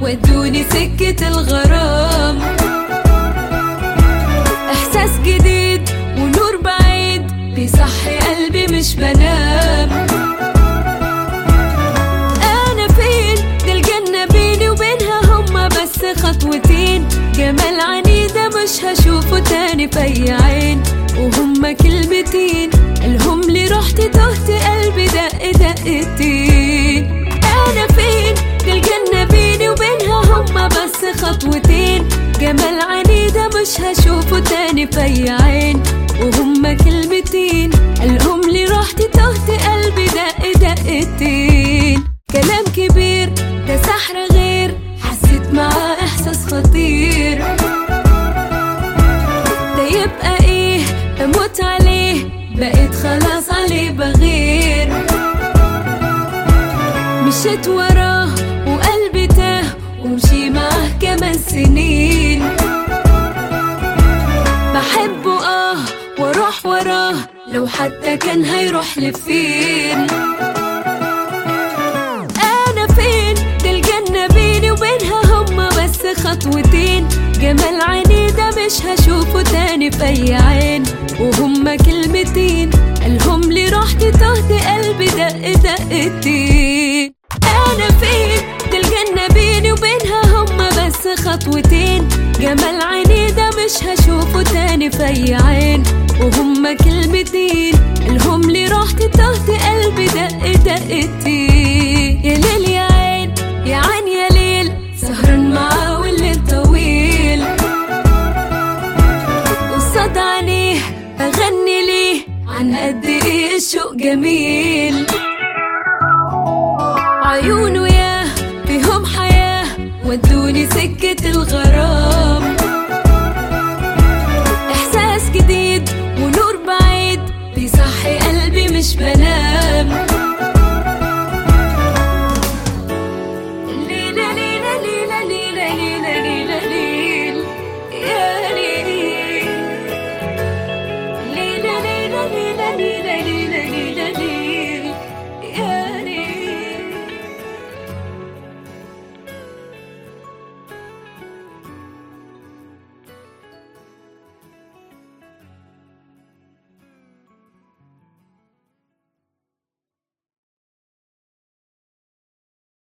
ودوني سكة الغرام إحساس جديد ونور بعيد بيصحي قلبي مش بنام أنا فين دي الجنة بيني وبينها هما بس خطوتين جمال عنيدة مش هشوفه تاني في أي عين وهما كلمتين قالهم لي رحت تهت قلبي دق دقتين أنا فين دي الجنة بيني وبينها هما بس خطوتين جمال عنيدة مش هشوفه تاني في أي عين وهما كلمتين قالهم لي رحت تهت قلبي دق دقتين كلام كبير ده سحر غير حسيت معاه إحساس خطير ده يبقى إيه بموت عليه بقيت خلاص عليه بغير مشيت وراه وقلبي تاه ومشي معاه كمان سنين بحبه اه واروح وراه لو حتى كان هيروح لفين انا فين دي الجنة بيني وبينها هما بس خطوتين جمال عنيدة مش هشوفه تاني في اي عين وهما كلمتين قالهم لي رحت تهت قلبي دق دقتين انا فين دي الجنة بيني وبينها هما بس خطوتين جمال عنيدة مش هشوفه تاني في اي عين وهما كلمتين قالهم لي رحت تهت قلبي دق دقتين يا ليل يا عين يا عين يا ليل سهران معاه والليل طويل قصاد عينيه بغني ليه عن قد ايه الشوق جميل عيونه ياه فيهم حياة ودوني سكة الغرام